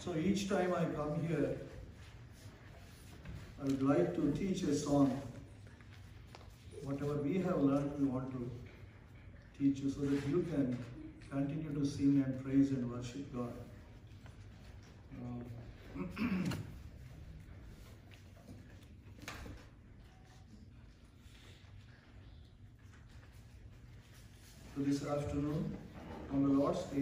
So each time I come here, I would like to teach a song. Whatever we have learned, we want to teach you so that you can continue to sing and praise and worship God. Uh, so this afternoon, on the Lord's Day,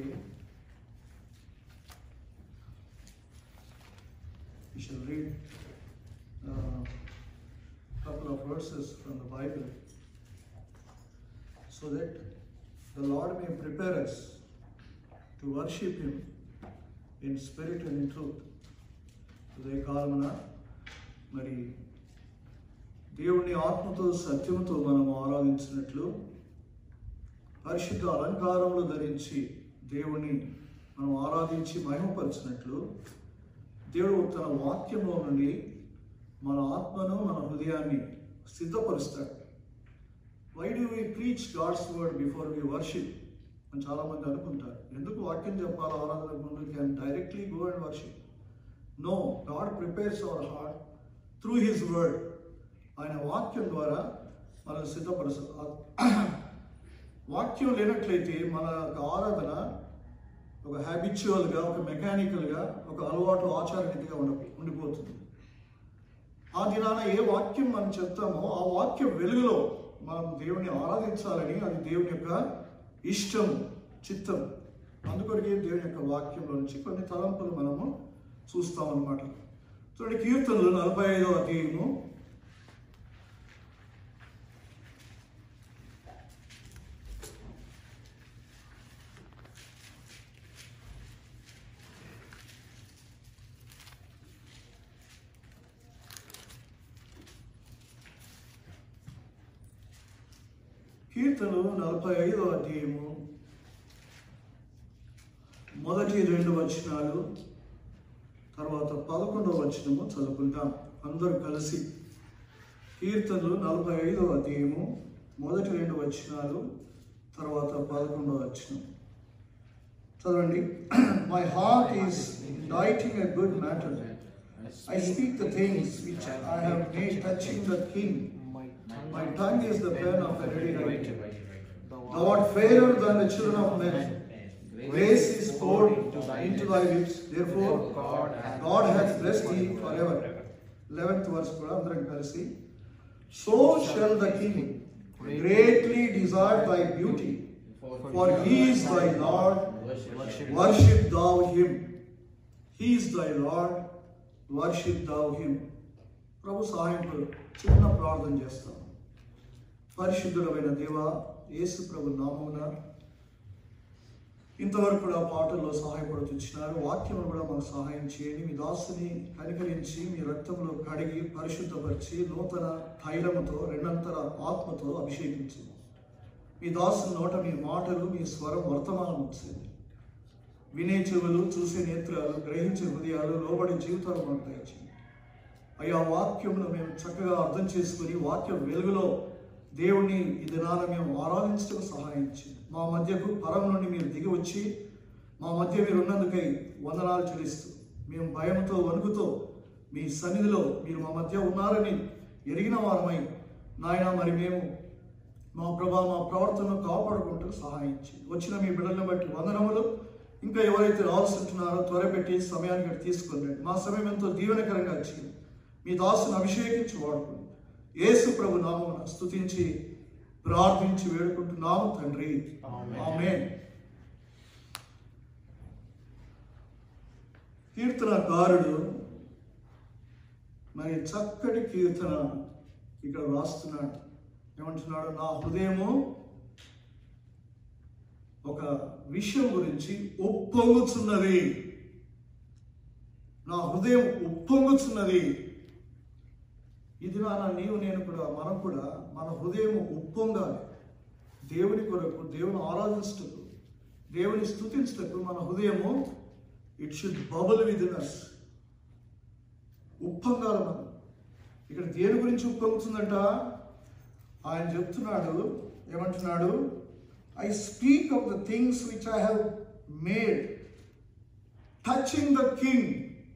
we shall read a couple of verses from the Bible so that the Lord may prepare us to worship Him in spirit and in truth. ఉదయకాలమున మరి దేవుని ఆత్మతో సత్యముతో మనం ఆరాధించినట్లు పరిశుద్ధ అలంకారములు ధరించి దేవుని మనం ఆరాధించి మహిమపరిచినట్లు దేవుడు తన వాక్యంలో నుండి మన ఆత్మను మన హృదయాన్ని సిద్ధపరుస్తాడు why do we preach God's word before we worship అని చాలామంది అనుకుంటారు ఎందుకు వాక్యం చెప్పాలి ఆరాధన ముందు can directly go and worship no God prepares our heart through his word ఆయన వాక్యం ద్వారా మనం సిద్ధపరుస్తారు వాక్యం లేనట్లయితే మన యొక్క ఆరాధన ఒక హ్యాబిచువల్గా ఒక మెకానికల్గా ఒక అలవాటు ఆచారనీతిగా ఉండ ఉండిపోతుంది ఆ దినాన ఏ వాక్యం మనం చెప్తామో ఆ వాక్యం వెలుగులో మనం దేవుని ఆరాధించాలని అది దేవుని యొక్క ఇష్టం చిత్తం అందుకొరకే దేవుని యొక్క వాక్యంలో నుంచి కొన్ని తలంపులు మనము చూస్తాం అన్నమాట చూడండి కీర్తనలు నలభై ఐదో అధ్యాయము కీర్తనలు నలభై ఐదో అధ్యాయము మొదటి రెండు వచనాలు తర్వాత పదకొండవ వచనము చదువుకుంటాం అందరూ కలిసి కీర్తనలు నలభై ఐదవ అధ్యాయము మొదటి రెండు వచనాలు తర్వాత పదకొండవ వచనం చదవండి my heart is inditing a good matter I speak the things which I have made touching the king my tongue is the pen of a ready writer Thou art fairer than the children of men. Grace is poured into thy lips. Therefore, God hath blessed thee forever. 11th verse కూడా అందరం కలిసి So shall the king greatly desire thy beauty, for he is thy Lord. Worship thou him. He is thy Lord. Worship thou him. ప్రభు సహాయంతో చిన్న ప్రార్థన చేస్తాం పరిశుద్ధుడమైన దేవ యేసు ప్రభు నామమున ఇంతవరకు కూడా పాటల్లో సహాయపడుతున్నారు వాక్యం కూడా మాకు సహాయం చేయండి మీ దాసుని కనికరించి మీ రక్తంలో కడిగి పరిశుద్ధపరిచి నూతన తైలముతో రెండంతర ఆత్మతో అభిషేకించింది మీ దాసుని నోట మీ మాటలు మీ స్వరం వర్తమానం వచ్చింది వినే చెవులు చూసే నేత్రాలు గ్రహించే హృదయాలు లోబడి జీవితాలు మాకు దయచేయండి అయ్యా వాక్యమును మేము చక్కగా అర్థం చేసుకుని వాక్యం వెలుగులో దేవుణ్ణి ఈ దినాన మేము ఆరాధించడం సహాయం చేయండి మా మధ్యకు పరం నుండి మీరు దిగి వచ్చి మా మధ్య మీరు ఉన్నందుకై వందనాలు చెల్లిస్తూ మేము భయంతో వణుకుతో మీ సన్నిధిలో మీరు మా మధ్య ఉన్నారని ఎరిగిన వారమై నాయన మరి మేము మా ప్రభా మా ప్రవర్తనను కాపాడుకుంటూ సహాయం చేయండి వచ్చిన మీ బిడ్డలను బట్టి వందనములు ఇంకా ఎవరైతే రావాల్సి ఉంటున్నారో త్వరపెట్టి సమయానికి అటు తీసుకొని రండి. మా సమయం ఎంతో దీవెనకరంగా చేయండి మీ దాసును అభిషేకించి వాడుకోండి యేసు ప్రభు నామమున స్తుతించి ప్రార్థించి వేడుకుంటున్నాము తండ్రి ఆమేన్ కీర్తనకారుడు మరి చక్కటి కీర్తన ఇక్కడ రాస్తున్నాడు ఏమంటున్నాడు నా హృదయము ఒక విషయం గురించి ఉప్పొంగుచున్నది నా హృదయం ఉప్పొంగుచున్నది ఇది నా నీవు నేను కూడా మనం కూడా మన హృదయం ఉప్పొంగాలి దేవుని కొరకు దేవుని ఆరాధించటకు దేవుని స్థుతించటకు మన హృదయము it should bubble with us ఉప్పొంగాలి మనం ఇక్కడ దేని గురించి ఉప్పొంగుతుందంట ఆయన చెప్తున్నాడు ఏమంటున్నాడు I speak of the things which I have made touching the king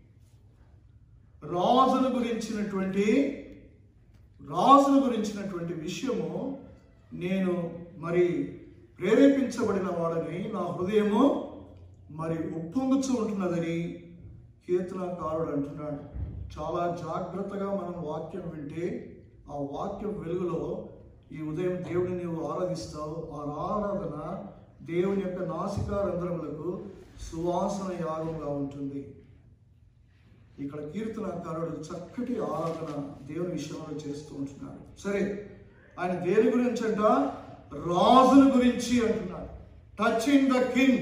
రాజును గురించినటువంటి రాజును గురించినటువంటి విషయము నేను మరి ప్రేరేపించబడిన వాడని నా హృదయము మరి ఉప్పొంగుచూ ఉంటున్నదని కీర్తనకారుడు అంటున్నాడు చాలా జాగ్రత్తగా మనం వాక్యం వింటే ఆ వాక్యం వెలుగులో ఈ ఉదయం దేవుని నీవు ఆరాధిస్తావు ఆ ఆరాధన దేవుని యొక్క నాసికా రంధ్రములకు సువాసన యాగంగా ఉంటుంది ఇక్కడ కీర్తనకారుడు చక్కటి ఆరాధన దేవుని విషయంలో చేస్తూ ఉంటున్నాడు సరే ఆయన దేని గురించి అంట రాజుల గురించి అంటున్నాడు టచింగ్ ద కింగ్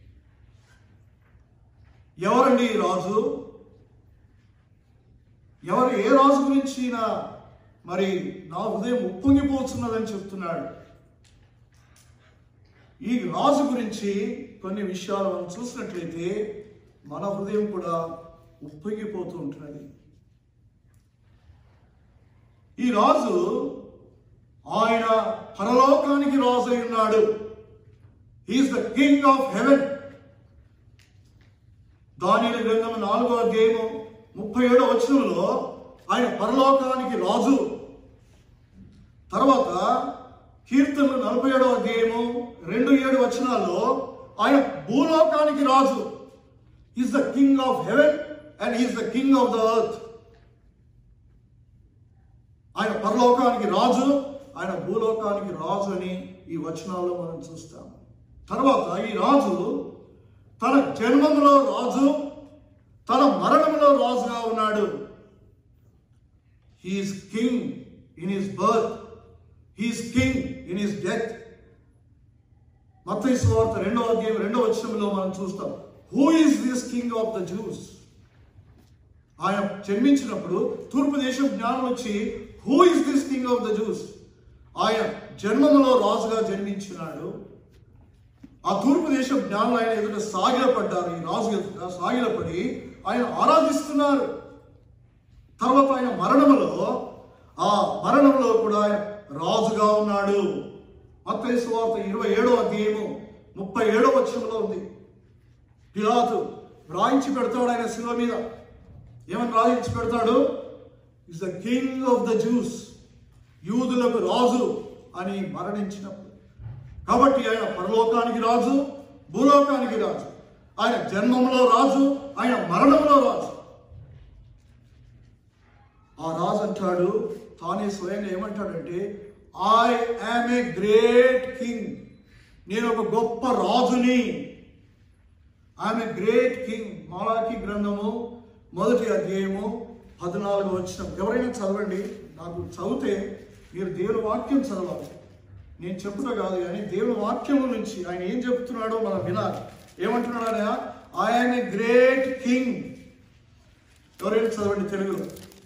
ఎవరండి ఈ రాజు ఎవరు ఏ రాజు గురించి నా మరి నా హృదయం ఉప్పొంగిపోతున్నదని చెప్తున్నాడు ఈ రాజు గురించి కొన్ని విషయాలు మనం చూసినట్లయితే మన హృదయం కూడా ఉప్పొంగిపోతూ ఉంటున్నది ఈ రాజు ఆయన పరలోకానికి రాజు అయి ఉన్నాడు he is the king of heaven దానిల గ్రంథం నాలుగో అధ్యాయము ముప్పై ఏడో వచనంలో ఆయన పరలోకానికి రాజు తర్వాత కీర్తనలు నలభై ఏడో అధ్యాయము రెండు ఏడు వచనాల్లో ఆయన భూలోకానికి రాజు is the king of heaven and is the king of the earth ఆయన పరలోకానికి రాజు ఆయన భూలోకానికి రాజు అని ఈ వచనాల్లో మనం చూస్తాం తర్వాత ఈ రాజు తన జన్మములో రాజు తన మరణంలో రాజుగా ఉన్నాడు he is king in his birth he is king in his death మత్తయి సువార్త రెండో అధ్యాయం రెండో వచనంలో మనం చూస్తాం who is this king of the Jews ఆయన జన్మించినప్పుడు తూర్పు దేశం జ్ఞానం వచ్చి who is this king of the Jews ఆయన జన్మములో రాజుగా జన్మించినాడు ఆ తూర్పు దేశం జ్ఞానులు ఆయన ఎదుట సాగిలపడ్డారు ఈ రాజు ఎదుట సాగిలపడి ఆయన ఆరాధిస్తున్నారు తర్వాత ఆయన మరణములో ఆ మరణంలో కూడా ఆయన రాజుగా ఉన్నాడు మత్తయి సువార్త ఇరవై ఏడో అధ్యాయము ముప్పై ఏడో వచ్చంలో ఉంది పిలాతు రాయించి పెడతాడు ఆయన శిలువ మీద ఏమని రాయించి పెడతాడు is the king of the Jews యూదులకు రాజు అని మరణించినప్పుడు కాబట్టి ఆయన పరలోకానికి రాజు భూలోకానికి రాజు ఆయన జన్మంలో రాజు ఆయన మరణంలో రాజు ఆ రాజు అంటాడు తానే స్వయంగా ఏమంటాడంటే I am a great king నేను ఒక గొప్ప రాజుని ఆమె గ్రేట్ కింగ్ మాలాకి గ్రంథము మొదటి అధ్యాయము పద్నాలుగు వచ్చిన ఎవరైనా చదవండి నాకు చదివితే మీరు దేవుని వాక్యం చదవాలి నేను చెప్పుట కాదు కానీ దేవుని వాక్యం నుంచి ఆయన ఏం చెప్తున్నాడో మనం వినాలి ఏమంటున్నాడు ఆయన ఆయన గ్రేట్ కింగ్ ఎవరైనా చదవండి తెలుగులో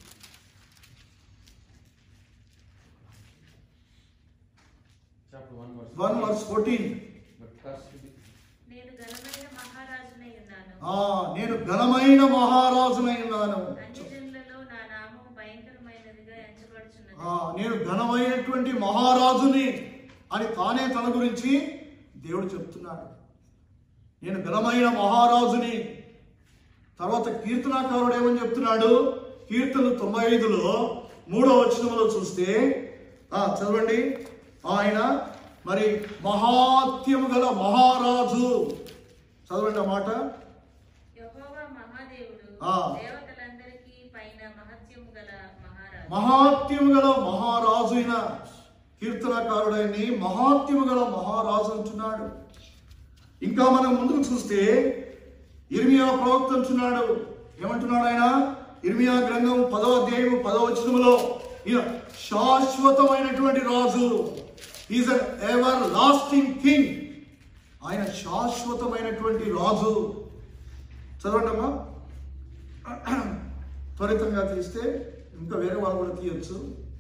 Chapter 1 verse one verse fourteen But cursed be నేను ఘనమైన మహారాజునై ఉన్నాను నేను ఘనమైన మహారాజునై ఉన్నాను అన్ని జనులలో నా నామం భయంకరమైనదిగా ఎంచబడుచున్నది ఆ, నేను ఘనమైనటువంటి మహారాజుని అని తానే తన గురించి దేవుడు చెప్తున్నాడు నేను ఘనమైన మహారాజుని తర్వాత కీర్తనాకారుడు ఏమని చెప్తున్నాడు కీర్తన తొంభై ఐదులో మూడో వచనంలో చూస్తే ఆ, చదవండి ఆయన మరి మహాత్యము గల మహారాజు చదవండి ఆ మాట యెహోవా మహాదేవుడు ఆ. దేవతలందరికీ పైన మహత్యము గల మహారాజు మహాత్యము గల మహారాజు అయిన కీర్తనకారుడైన మహాత్యము గల మహారాజు అంటున్నాడు ఇంకా మనం ముందుకు చూస్తే ఇర్మియా ప్రవక్త అంటున్నాడు ఏమంటున్నాడు ఆయన ఇర్మియా గ్రంథం పదో అధ్యాయం పదో వచనములో ఈయన శాశ్వతమైనటువంటి రాజు is an everlasting king ఆయన శాశ్వతమైనటువంటి రాజు చదవండి అమ్మా త్వరితంగా తీస్తే ఇంకా వేరే వాళ్ళు కూడా తీయొచ్చు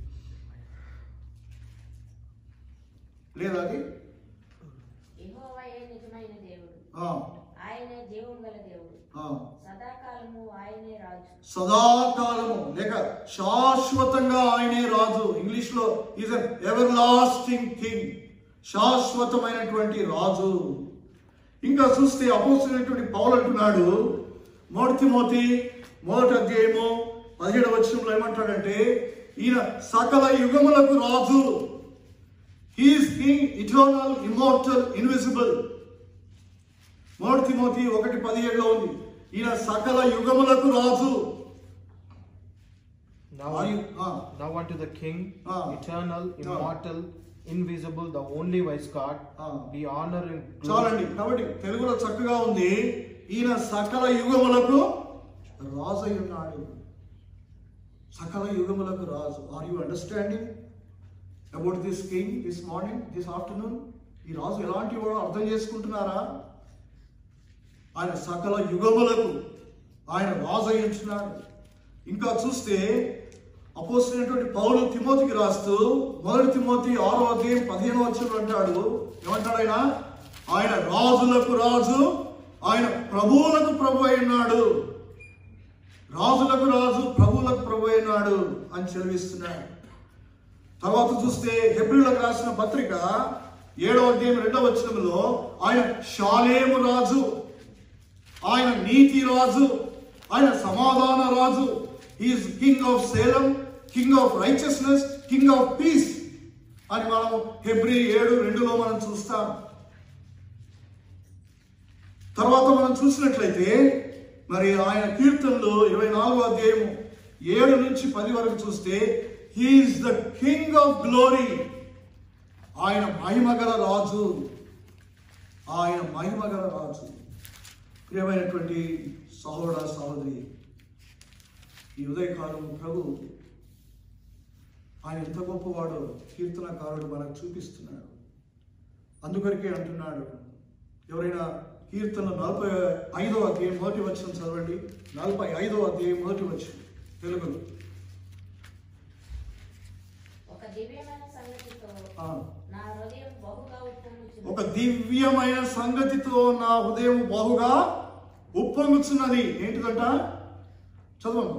లేదా అది యెహోవాయే నిజమైన దేవుడు ఆ, ఆయనే జీవం గల దేవుడు ఆ. సదాకాలము ఆయనే రాజు సదాకాలము లేక శాశ్వతంగా ఆయనే రాజు ఇంగ్లీష్ లో is an everlasting king శాశ్వతమైనటువంటి రాజు ఇంకా చూస్తే అపోసినటువంటి పౌలు అంటున్నాడు మొదటి తిమోతి మొదటి అధ్యాయము పదిహేడు వచనంలో ఏమంటాడంటే ఈయన సకల యుగములకు రాజు he is king eternal immortal invisible మొదటి తిమోతి ఒకటి పదిహేడులో ఉంది ఈయన సకల యుగములకు రాజు Now, Are you- ah. now unto the King, Ah. eternal, immortal, invisible, the only wise God, Ah. be honor and glory. చాలండి కాబట్టి తెలుగులో చక్కగా ఉంది ఈయన సకల యుగములకు రాజు అయి ఉన్నాడు సకల యుగములకు రాజు are you understanding about this king this morning this afternoon ఈ రాజు ఎలాంటి వాడో అర్థం చేసుకుంటున్నారా ఆయన సకల యుగములకు ఆయన రాజు అయి ఉంటున్నాడు ఇంకా చూస్తే అపోసినటువంటి పౌలు తిమోతికి రాస్తూ మొదటి తిమోతి ఆరో అధ్యాయం పదిహేను వచ్చిన అంటాడు ఏమంటాడు ఆయన ఆయన రాజులకు రాజు ఆయన ప్రభువులకు ప్రభు అయి ఉన్నాడు రాజులకు రాజు ప్రభువులకు ప్రభు అయినాడు అని చదివిస్తున్నాడు తర్వాత చూస్తే హెబ్రిలకు రాసిన పత్రిక ఏడవ అధ్యాయం రెండవ వచనంలో ఆయన షాలేము రాజు ఆయన నీతి రాజు ఆయన సమాధాన రాజు is king of Salem king of righteousness king of peace అని మనం హెబ్రి ఏడు రెండులో మనం చూస్తాం తర్వాత మనం చూసినట్లయితే మరి ఆయన కీర్తనలు ఇరవై నాలుగో అధ్యాయము ఏడు నుంచి పది వరకు చూస్తే he is the king of glory ఆయన మహిమగల రాజు ఆయన మహిమగల రాజు ప్రియమైనటువంటి సహోదర సహోదరి ఈ ఉదయకాలం ప్రభు ఆయన ఎంత గొప్పవాడో కీర్తనకారుడు మనకు చూపిస్తున్నాడు అందుకొరకే అంటున్నాడు ఎవరైనా కీర్తన నలభై ఐదో అధ్యాయం మొదటి వచ్చిన చదవండి నలభై ఐదో అధ్యాయం మొదటి వచ్చిన తెలుగులో ఒక దివ్యమైన సంగతితో ఆ, నా హృదయం బహుగా ఉప్పొంగుచున్నది. ఒక దివ్యమైన సంగతితో నా హృదయం బహుగా ఉప్పొంగుచున్నది ఏంటిదంట చదవమ్మా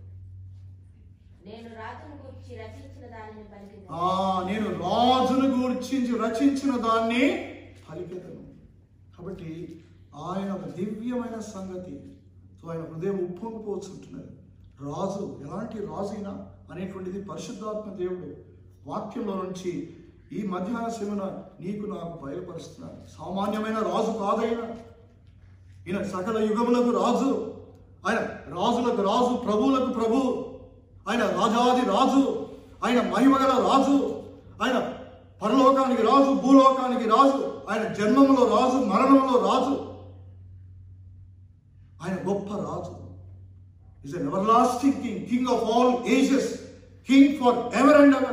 నేను రాజును గురించి రచించిన దానిని పలికింది ఆ నేను రాజును గూర్చి రచించిన దాన్ని పలికెదను కాబట్టి ఆయన ఒక దివ్యమైన సంగతి తో ఆయన హృదయం ఉప్పొంగిపోతుంటున్నది రాజు ఎలాంటి రాజైనా అనేటువంటిది పరిశుద్ధాత్మ దేవుడు వాక్యంలో నుంచి ఈ మధ్యాహ్న శివన నీకు నాకు బయలుపరుస్తున్నాడు సామాన్యమైన రాజు కాదైనా ఈయన సకల యుగములకు రాజు ఆయన రాజులకు రాజు ప్రభువులకు ప్రభు ఆయన రాజాది రాజు ఆయన మహిమగల రాజు ఆయన పరలోకానికి రాజు భూలోకానికి రాజు ఆయన జన్మంలో రాజు మరణంలో రాజు ఆయన గొప్ప రాజు is an everlasting king king of all ages king for ever and ever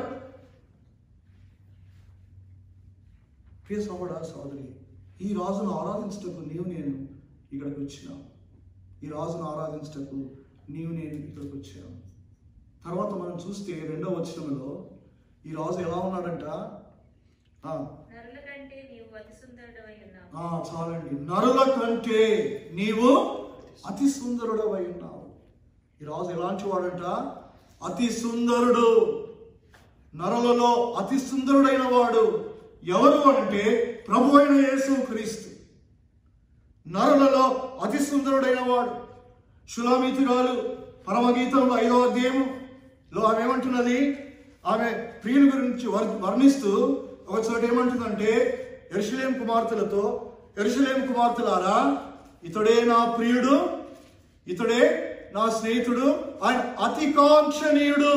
ప్రియ సహోదర సోదరి ఈ రాజును ఆరాధించటకు నీవు నేను ఇక్కడికి వచ్చినాం ఈ రాజును ఆరాధించటకు నీవు నేను ఇక్కడికి వచ్చాను తర్వాత మనం చూస్తే రెండో వచనంలో ఈ రాజు ఎలా ఉన్నాడంట ఆ, నరుల కంటే నీవు అతి సుందరుడవై ఉన్నావు ఆ, చాలండి నరుల కంటే నీవు అతి సుందరుడవై ఉన్నావు ఈ రాజు ఎలాంటి వాడంట అతి సుందరుడు నరులలో అతి సుందరుడైన వాడు ఎవరు అంటే ప్రభు అయిన యేసు క్రీస్తు నరులలో అతి సుందరుడైన వాడు శులామితురాలు పరమగీతంలో ఐదవ అధ్యాయంలో ఆమె ఏమంటున్నది ఆమె ప్రియుని గురించి వర్- వర్ణిస్తూ ఒక చోట ఏమంటుందంటే ఎరుసలేం కుమార్తెలతో ఎరుసలేం కుమార్తెలారా ఇతడే నా ప్రియుడు ఇతడే నా స్నేహితుడు ఆయన అతి కాంక్షణీయుడు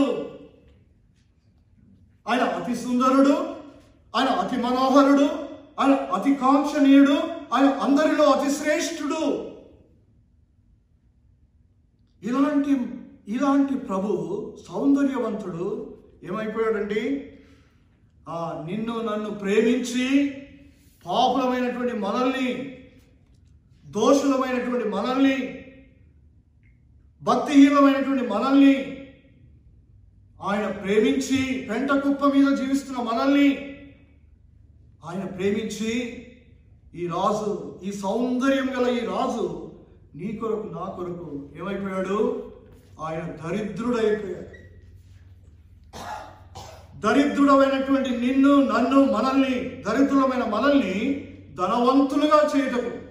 ఆయన అతి సుందరుడు ఆయన అతి మనోహరుడు ఆయన అతి కాంక్షణీయుడు ఆయన అందరిలో అతి శ్రేష్ఠుడు ఇలాంటి ఇలాంటి ప్రభు సౌందర్యవంతుడు ఏమైపోయాడండి ఆ నిన్ను నన్ను ప్రేమించి పాపులమైనటువంటి మనల్ని దోషులమైనటువంటి మనల్ని భక్తిహీనమైనటువంటి మనల్ని ఆయన ప్రేమించి పెంట కుప్ప మీద జీవిస్తున్న మనల్ని ఆయన ప్రేమించి ఈ రాజు ఈ సౌందర్యం గల ఈ రాజు నీ కొరకు నా కొరకు ఏమైపోయాడు ఆయన దరిద్రుడైపోయాడు దరిద్రుడమైనటువంటి నిన్ను నన్ను మనల్ని దరిద్రులమైన మనల్ని ధనవంతులుగా చేయటకు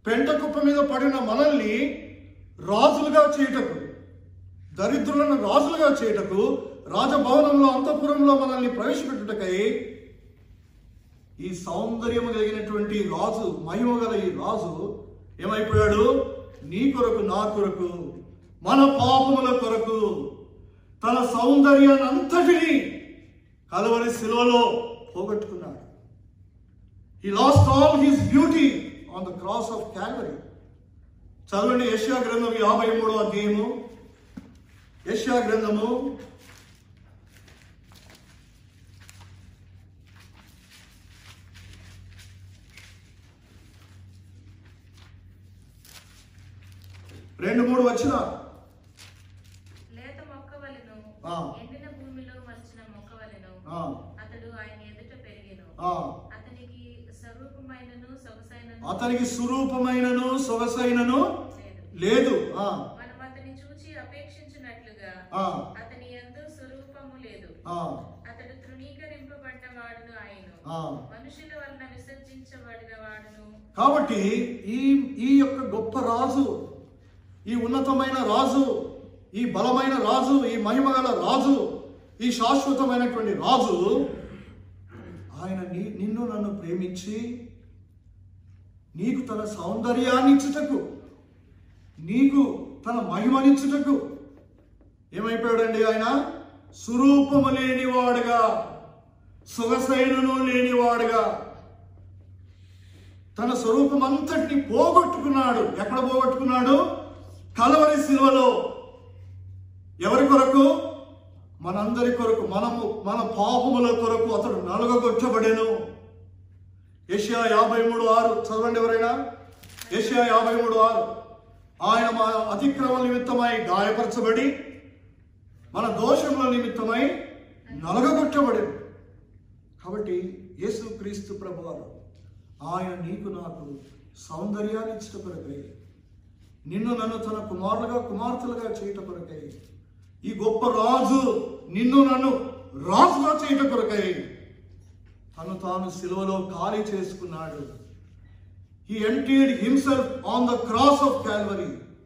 పెంట కుప్ప మీద పడిన మనల్ని రాజులుగా చేయటకు దరిద్రులను రాజులుగా చేయటకు రాజభవనంలో అంతఃపురంలో మనల్ని ప్రవేశపెట్టుటకై ఈ సౌందర్యము కలిగినటువంటి రాజు మహిమ గల ఈ రాజు ఏమైపోయాడు నీ కొరకు నా కొరకు మన పాపముల కొరకు తన సౌందర్యాన్ని అంతటిని కలవరి శిలువలో పోగొట్టుకున్నాడు he lost all his beauty on the cross of Calvary చదవండి యశ్యా గ్రంథం యాభై మూడో అధ్యాయము యశ్యా గ్రంథము రెండు మూడు వచ్చిన లేత మొక్క వలెను ఆ. ఎండిన భూమిలో మలిచిన మొక్క వలెను ఆ, అతడు ఆయన ఎదుట పెరిగెను ఆ, అతనికి స్వరూపమైనను సొగసైనను అతనికి సురూపమైనను సొగసైనను లేదు లేదు ఆ, మనం అతని చూచి అపేక్షించినట్లుగా ఆ, అతని యందు స్వరూపము లేదు ఆ, అతడు తృణీకరింపబడ్డ వాడును ఆయను ఆ. మనుషుల వలన విసర్జించబడిన వాడును కాబట్టి ఈ ఈ యొక్క గొప్ప రాజు ఈ ఉన్నతమైన రాజు ఈ బలమైన రాజు ఈ మహిమగల రాజు ఈ శాశ్వతమైనటువంటి రాజు ఆయన నీ నిన్ను నన్ను ప్రేమించి నీకు తన సౌందర్యాన్ని ఇచ్చుటకు నీకు తన మహిమనిచ్చుటకు ఏమైపోయాడండి ఆయన సురూపము లేనివాడుగా సొగసైనను లేనివాడుగా తన స్వరూపం అంతటిని పోగొట్టుకున్నాడు ఎక్కడ పోగొట్టుకున్నాడు కలవరి శిలువలో ఎవరి కొరకు మనందరి కొరకు మనము మన పాపముల కొరకు అతడు నలుగగొట్టబడెను ఏషియా యాభై మూడు ఆరు చదవండి ఎవరైనా ఏషియా యాభై మూడు ఆరు ఆయన మా అతిక్రమ నిమిత్తమై గాయపరచబడి మన దోషముల నిమిత్తమై నలగగొట్టబడి కాబట్టి యేసు క్రీస్తు ప్రభువారు ఆయన నీకు నాకు సౌందర్యాన్ని ఇచ్చట కొరకై నిన్ను నన్ను తన కుమారులుగా కుమార్తెలుగా చేయట కొరకై ఈ గొప్ప రాజు నిన్ను నన్ను రాజుగా చేయట కొరకై తను తాను సిలువలో ఖాళీ చేసుకున్నాడు he emptied himself on the cross of Calvary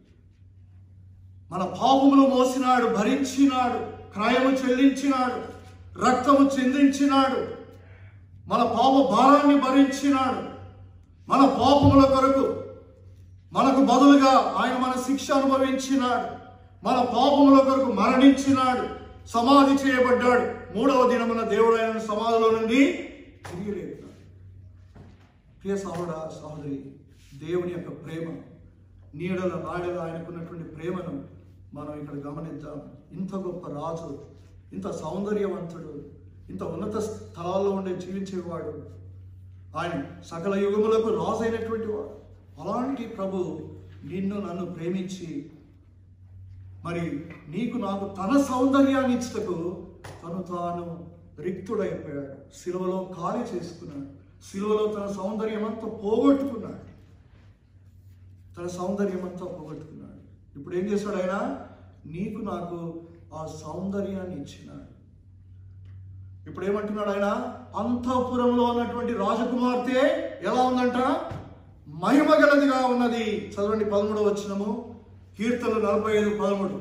మన పాపములు మోసినాడు భరించినాడు క్రయము చెల్లించినాడు రక్తము చెందించినాడు మన పాప భారాన్ని భరించినాడు మన పాపముల కొరకు మనకు బదులుగా ఆయన మన శిక్ష అనుభవించినాడు మన పాపముల కొరకు మరణించినాడు సమాధి చేయబడ్డాడు మూడవ దినమున దేవుడు ఆయన సమాధిలో నుండి తిరిగి లేపినాడు ప్రియ సహోదర సహోదరి దేవుని యొక్క ప్రేమ నీడల నాడల ఆయనకున్నటువంటి ప్రేమను మనం ఇక్కడ గమనిద్దాం ఇంత గొప్ప రాజు ఇంత సౌందర్యవంతుడు ఇంత ఉన్నత స్థలాల్లో ఉండే జీవించేవాడు ఆయన సకల యుగములకు రాజు అయినటువంటి వాడు అలాంటి ప్రభు నిన్ను నన్ను ప్రేమించి మరి నీకు నాకు తన సౌందర్యాన్ని ఇచ్చటకు తను తాను రిక్తుడైపోయాడు సిలువలో ఖాళీ చేసుకున్నాడు సిలువలో తన సౌందర్యం అంతా పోగొట్టుకున్నాడు తన సౌందర్యం అంతా పోగొట్టుకున్నాడు ఇప్పుడు ఏం చేశాడు ఆయన నీకు నాకు ఆ సౌందర్యాన్ని ఇచ్చినాడు ఇప్పుడు ఏమంటున్నాడు ఆయన అంతఃపురంలో ఉన్నటువంటి రాజకుమార్తె ఎలా ఉందంట మహిమ గలదిగా ఉన్నది చదవండి పదమూడవ వచ్చినము కీర్తనలు నలభై ఐదు పదమూడు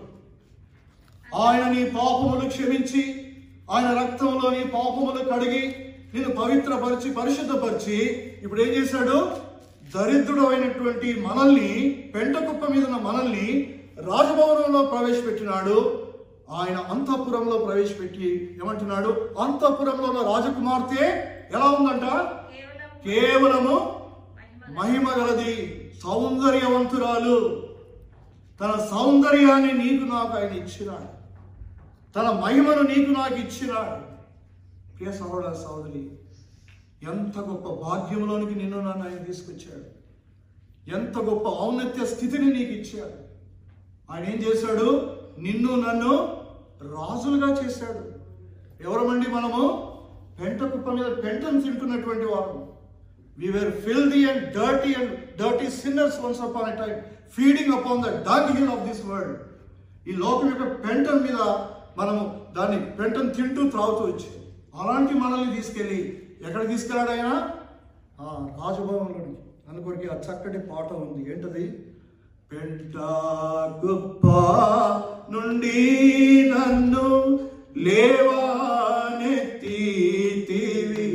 ఆయన నీ పాపములు క్షమించి ఆయన రక్తంలో నీ పాపములు కడిగి నిన్ను పవిత్రపరిచి పరిశుద్ధపరిచి ఇప్పుడు ఏం చేశాడు దరిద్రుడు అయినటువంటి మనల్ని పెంట కుప్ప మీద ఉన్న మనల్ని రాజభవనంలో ప్రవేశపెట్టినాడు ఆయన అంతఃపురంలో ప్రవేశపెట్టి ఏమంటున్నాడు అంతఃపురంలో ఉన్న రాజకుమార్తె ఎలా ఉందంట కేవలం కేవలము మహిమ మహిమ గలది సౌందర్యవంతురాలు తన సౌందర్యాన్ని నీకు నాకు ఆయన ఇచ్చినాడు తన మహిమను నీకు నాకు ఇచ్చినాడు ప్రియ సహోదర సహోదరి ఎంత గొప్ప భాగ్యంలోనికి నిన్ను నన్ను ఆయన తీసుకొచ్చాడు ఎంత గొప్ప ఔన్నత్య స్థితిని నీకు ఇచ్చాడు ఆయన ఏం చేశాడు నిన్ను నన్ను రాజులుగా చేశాడు ఎవరమండి మనము పెంట కుప్ప మీద పెంటను తింటున్నటువంటి వారు We were filthy and dirty and dirty sinners once upon a time, feeding upon the dunghill of this world. ఈ లోకం యొక్క పెంటన్ మీద మనము దాన్ని పెంటను తింటూ త్రాగుతూ వచ్చాం అలాంటి మనల్ని తీసుకెళ్ళి ఎక్కడ తీసుకెళ్ళాడు ఆయన ఆ, రాజభవనంలోనికి అందుకొరికి ఆ చక్కటి పాట ఉంది ఏంటది పెంట గొప్ప నుండి నన్ను లేవానెత్తితివి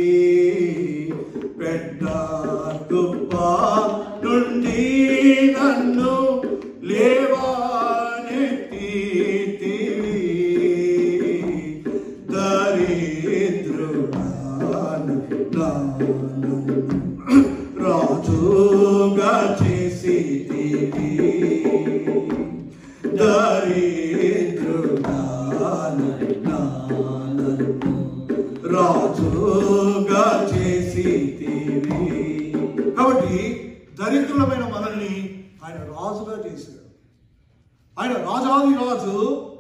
పెంట గొప్ప నుండి నన్ను లేవానెత్తితివి దరిద్రుడాను నాను రాజుగా చేసి దరిద్రుడాను నాను రాజుగా చేసి కాబట్టి దరిద్రులమైన మనల్ని ఆయన రాజుగా చేశాడు ఆయన రాజాది రాజు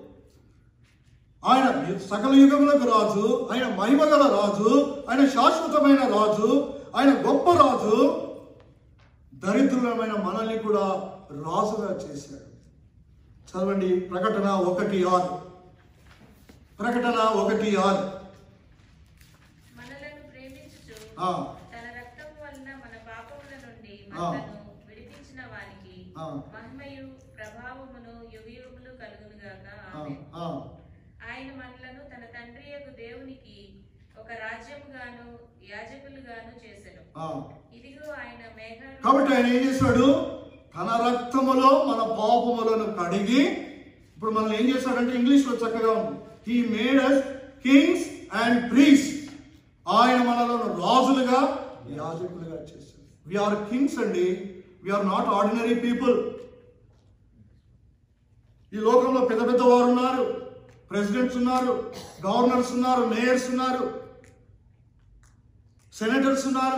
ఆయన సకల యుగములకు రాజు ఆయన మహిమగల రాజు ఆయన శాశ్వతమైన రాజు ఆయన గొప్ప రాజు దరిద్రులమైన మనల్ని కూడా రాజుగా చేశాడు చదవండి ప్రకటన ఒకటి ఆరు ప్రకటన ఒకటి ఆరు మనలను ప్రేమించుచు ఆ, తన రక్తం వలన మన పాపముల నుండి ఆ. మనలను విడిపించిన వానికి ఆ. మహిమయు ప్రభావమును యుగయుగములు కలుగును గాక ఆ, ఆమేన్. ఆ. ఆయన మనలను తన తండ్రి యొక్క దేవునికి ఒక రాజ్యముగాను యాజకులుగాను చేసెను ఆ. ఇదిగో ఆయన మేఘాలు కాబట్టి ఆయన ఏం చేశాడు తన రక్తములో మన పాపములను కడిగి ఇప్పుడు మనల్ని ఏం చేశాడంటే ఇంగ్లీష్ లో చక్కగా ఉంది he made us kings and priests ఆయన మనలను రాజులుగా యాజకులుగా చేశాడు ఆర్ కింగ్స్ అండి ఆర్ నాట్ ఆర్డినరీ పీపుల్ ఈ లోకంలో పెద్ద పెద్ద వారు ఉన్నారు ప్రెసిడెంట్స్ ఉన్నారు గవర్నర్స్ ఉన్నారు మేయర్స్ ఉన్నారు సెనేటర్స్ ఉన్నారు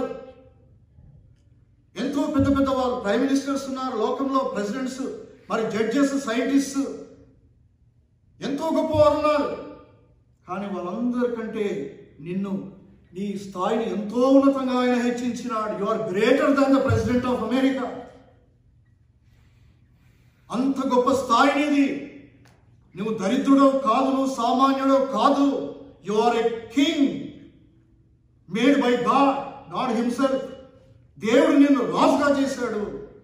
ఎంతో పెద్ద పెద్ద వాళ్ళు ప్రైమ్ మినిస్టర్స్ ఉన్నారు లోకంలో ప్రెసిడెంట్స్ మరి జడ్జెస్ సైంటిస్ట్ ఎంతో గొప్పవారు ఉన్నారు కానీ వాళ్ళందరికంటే నిన్ను నీ స్థాయిని ఎంతో ఉన్నతంగా ఆయన హెచ్చించినాడు you are greater than the president of America అంత గొప్ప స్థాయి నీది నువ్వు దరిద్రుడో కాదు నువ్వు సామాన్యుడో కాదు you are a king made by God God himself దేవుడు నిన్ను రాజుగా చేశాడు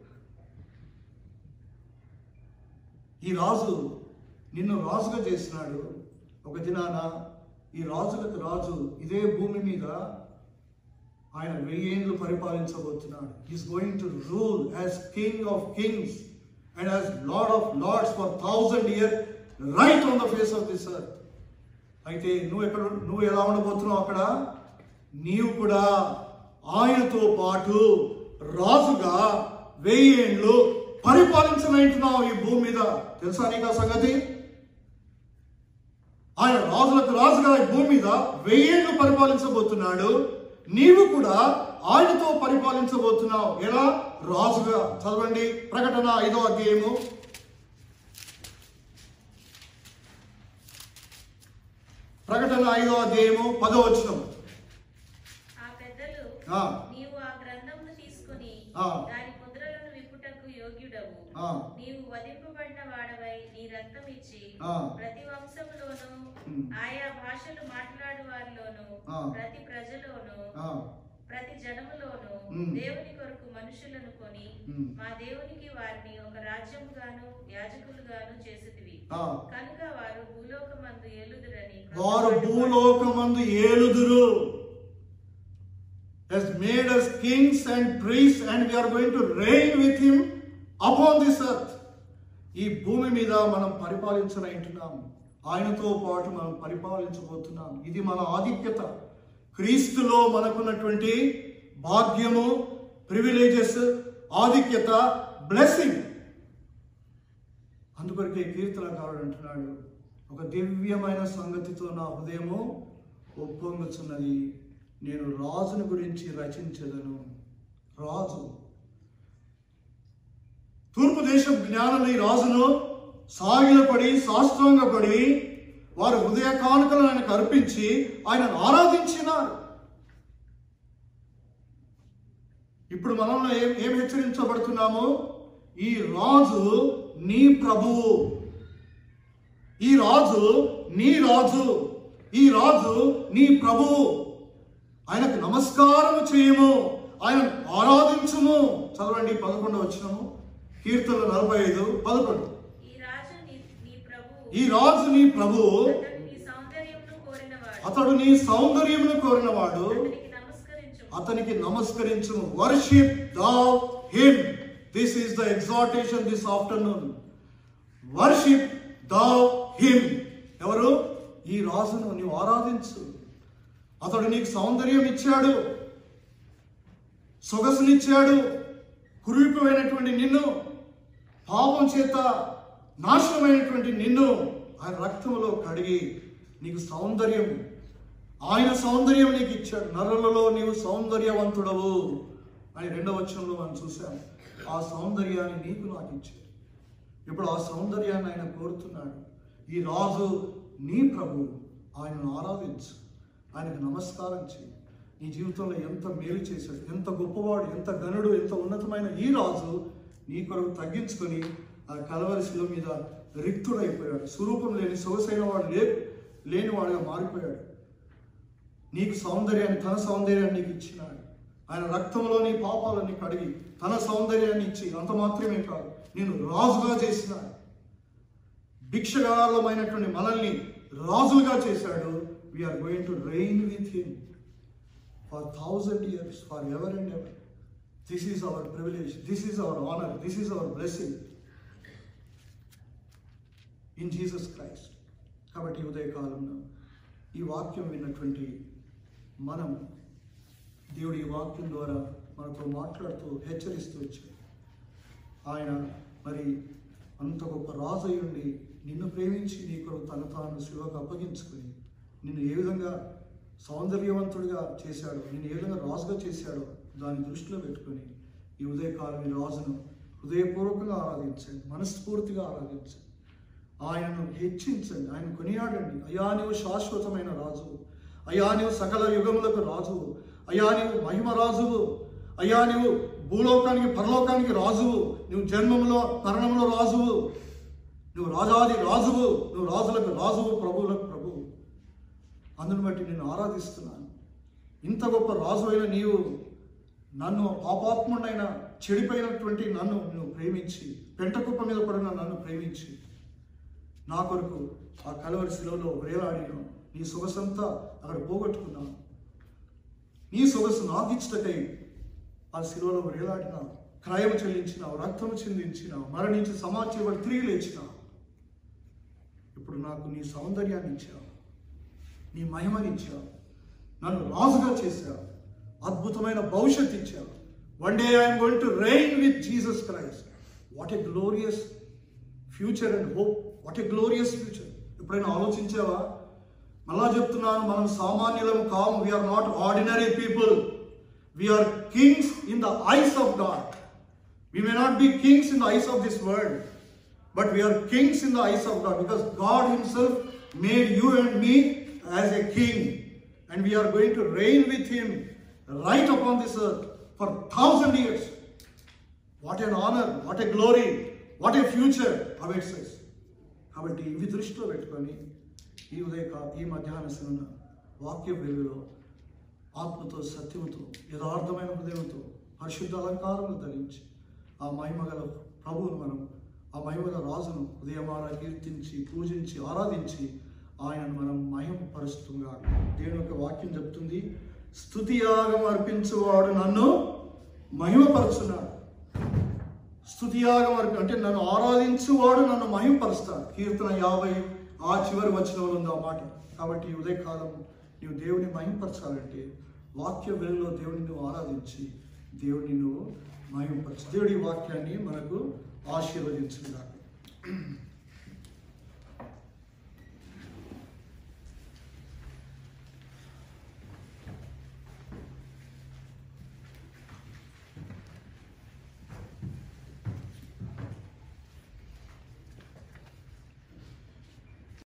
ఈ రాజు నిన్ను రాజుగా చేసినాడు ఒక దినాన ఈ రాజులకు రాజు ఇదే భూమి మీద ఆయన వెయ్యేండ్లు పరిపాలించబోతున్నాడు is going to rule as king of kings and as lord of lords for thousand year right on the face of this earth అయితే నువ్వు ఎక్కడ నువ్వు ఎలా ఉండబోతున్నావు అక్కడ నీవు కూడా ఆయనతో పాటు రాజుగా వెయ్యేండ్లు పరిపాలించనంటున్నావు ఈ భూమి మీద తెలుసా నీకు ఆ సంగతి ఆయన రాజులకు రాజుగా ఈ భూమి మీద వెయ్యేండ్లు పరిపాలించబోతున్నాడు నీవు కూడా ఆయనతో పరిపాలించబోతున్నావు ఎలా రాజుగా చదవండి ప్రకటన ఐదో అధ్యాయము ప్రకటన ఐదో అధ్యాయము పదో వచనం ఆ పెద్దలు ఆ. నీవు ఆ గ్రంథమును తీసుకుని ఆ. దాని ముద్రలను విప్పుటకు యోగ్యుడవు ఆ. నీవు వధింపబడిన వాడవై నీ రక్తం ఇచ్చి ఆ. ప్రతి వంశములోను ఉమ్. ఆయా భాషలు మాట్లాడు వారిలోను ఆ. ప్రతి ప్రజలోను ఆ, ప్రతి జనములోను ఉమ్. దేవుని కొరకు మనుషులను కొని ఉమ్. మా దేవునికి వారిని ఒక రాజ్యముగాను యాజకులుగాను చేసితివి ఆ. కనుక వారు భూలోకమందు ఏలుదురని వారు భూలోకమందు ఏలుదురు has made us kings and priests and we are going to reign with him upon this earth ఈ భూమి మీద మనం పరిపాలించనంటున్నాం ఆయనతో పాటు మనం పరిపాలించబోతున్నాం ఇది మన ఆధిక్యత క్రీస్తులో మనకున్నటువంటి భాగ్యము ప్రివిలేజెస్ ఆధిక్యత బ్లెస్సింగ్ అందుకొరకే కీర్తనకారుడు అంటున్నాడు ఒక దివ్యమైన సంగతితో నా హృదయము ఒప్పొంగుచున్నది నేను రాజుని గురించి రచించదను రాజు తూర్పు దేశం జ్ఞానులు ఈ రాజును సాగిలపడి సాష్టాంగపడి వారి హృదయ కానుకలను ఆయనకు అర్పించి ఆయనను ఆరాధించినారు ఇప్పుడు మనల్ని ఏం ఏం హెచ్చరించబడుతున్నాము ఈ రాజు నీ ప్రభువు ఈ రాజు నీ రాజు ఈ రాజు నీ ప్రభువు ఆయనకు నమస్కారం చేయము ఆయన ఆరాధించుము చదవండి పదకొండు వచ్చినము కీర్తనలు నలభై ఐదు పదకొండు ఈ రాజు నీ నీ ప్రభువు ఈ రాజు నీ ప్రభు అతడు నీ సౌందర్యమును కోరినవాడు అతడు నీ సౌందర్యమును కోరినవాడు అతనికి నమస్కరించు అతనికి నమస్కరించు worship the him this is the exaltation this afternoon worship the him ఎవరు ఈ రాజును నీవు ఆరాధించు అతడు నీకు సౌందర్యం ఇచ్చాడు సొగసునిచ్చాడు కురిపిపోయినటువంటి నిన్ను పాపం చేత నాశనమైనటువంటి నిన్ను ఆయన రక్తములో కడిగి నీకు సౌందర్యం ఆయన సౌందర్యం నీకు ఇచ్చాడు నరులలో నీవు సౌందర్యవంతుడవు అని రెండవ వచనంలో మనం చూసాం ఆ సౌందర్యాన్ని నీకు నాకు ఇచ్చాడు ఇప్పుడు ఆ సౌందర్యాన్ని ఆయన కోరుతున్నాడు ఈ రాజు నీ ప్రభు ఆయనను ఆరాధించు ఆయనకు నమస్కారం చేయి నీ జీవితంలో ఎంత మేలు చేశాడు ఎంత గొప్పవాడు ఎంత ఘనుడు ఎంత ఉన్నతమైన ఈ రాజు నీ కొరకు తగ్గించుకొని ఆ కలవరి శిల మీద రిక్తుడైపోయాడు స్వరూపం లేని సొగసైన వాడు లే లేనివాడుగా మారిపోయాడు నీకు సౌందర్యాన్ని తన సౌందర్యాన్ని నీకు ఇచ్చినాడు ఆయన రక్తంలో నీ పాపాలన్నీ కడిగి తన సౌందర్యాన్ని ఇచ్చి అంత మాత్రమే కాదు నేను రాజుగా చేసినాడు భిక్షగాలమైనటువంటి మనల్ని రాజులుగా చేశాడు we are going to reign with him for thousand years for ever and ever this is our privilege this is our honour this is our blessing in Jesus Christ కాబట్టి ఈ ఉదయకాలంలో ఈ వాక్యం విన్నటువంటి మనం దేవుడి ఈ వాక్యం ద్వారా మనతో మాట్లాడుతూ హెచ్చరిస్తూ వచ్చాడు ఆయన మరి అంత గొప్ప రాజు అయి ఉండి నిన్ను ప్రేమించి నీ కొరకు తన తాను శివకు అప్పగించుకుని నిన్ను ఏ విధంగా సౌందర్యవంతుడిగా చేశాడో నిన్ను ఏ విధంగా రాజుగా చేశాడో దాన్ని దృష్టిలో పెట్టుకొని ఈ ఉదయకాలం ఈ రాజును హృదయపూర్వకంగా ఆరాధించండి మనస్ఫూర్తిగా ఆరాధించండి ఆయనను హెచ్చించండి ఆయన కొనియాడండి అయా నీవు శాశ్వతమైన రాజు అయా నీవు సకల యుగములకు రాజు అయా నీవు మహిమ రాజువు అయ్యా నీవు భూలోకానికి పరలోకానికి రాజువు నువ్వు జన్మంలో మరణంలో రాజువు నువ్వు రాజాది రాజువు నువ్వు రాజులకు రాజువు ప్రభువులకు ప్రభువు అందును బట్టి నేను ఆరాధిస్తున్నాను ఇంత గొప్ప రాజు అయిన నీవు నన్ను పాపాత్ముడైన చెడిపోయినటువంటి నన్ను నువ్వు ప్రేమించి పెంటకుప్ప మీద పడిన నన్ను ప్రేమించి నా కొరకు ఆ కలవరి శిలలో వేలాడిన నీ సొగసంతా అక్కడ పోగొట్టుకున్నాను నీ సొగసు నాకు ఇచ్చటకై ఆ శిలువలో వేలాడినావు క్రయం చెల్లించినావు రక్తము చిందించినావు మరణించి సమాచారం తిరిగి లేచినావు ఇప్పుడు నాకు నీ సౌందర్యాన్ని ఇచ్చావు నీ మహిమని ఇచ్చావు నన్ను రాజుగా చేశావు అద్భుతమైన భవిష్యత్ ఇచ్చావు one day I'm going to reign with Jesus Christ what a glorious future and hope what a glorious future ఎప్పుడైనా ఆలోచించావా మళ్ళా చెప్తున్నాను మనం సామాన్యులం కాము we are not ordinary people we are kings in the eyes of God We may not be kings in the eyes of this world, but we are kings in the eyes of God because God Himself made you and me as a king, and we are going to reign with Him right upon this earth for thousand years. What an honor, what a glory, what a future awaits us. కాబట్టి ఇవి దృష్టిలో పెట్టుకొని ఈ ఉదయక ఈ మధ్యాహ్న సమన వాక్య వెలుగులో ఆత్మతో సత్యముతో యథార్థమైన హృదయంతో పరిశుద్ధ అలంకారములు ధరించి ఆ మహిమగల ప్రభువును మనం ఆ మహిమగల రాజును ఉదయమాన కీర్తించి పూజించి ఆరాధించి ఆయనను మనం మహిమపరుస్తుంగా దేవుని యొక్క వాక్యం చెప్తుంది స్తుతి యాగం అర్పించువాడు నన్ను మహిమపరుచున్నాడు స్తుతియాగం అర్పి అంటే నన్ను ఆరాధించువాడు నన్ను మహింపరుస్తాడు కీర్తన యాభై ఆ చివరి వచనంలో ఉంది ఆ మాట కాబట్టి ఈ ఉదయకాలం నీవు దేవుని మహింపరచాలంటే వాక్య వెలుగులో దేవుని నువ్వు ఆరాధించి దేవుడిని నువ్వు మహింపరచు దేవుడి వాక్యాన్ని మనకు ఆశీర్వదించుగా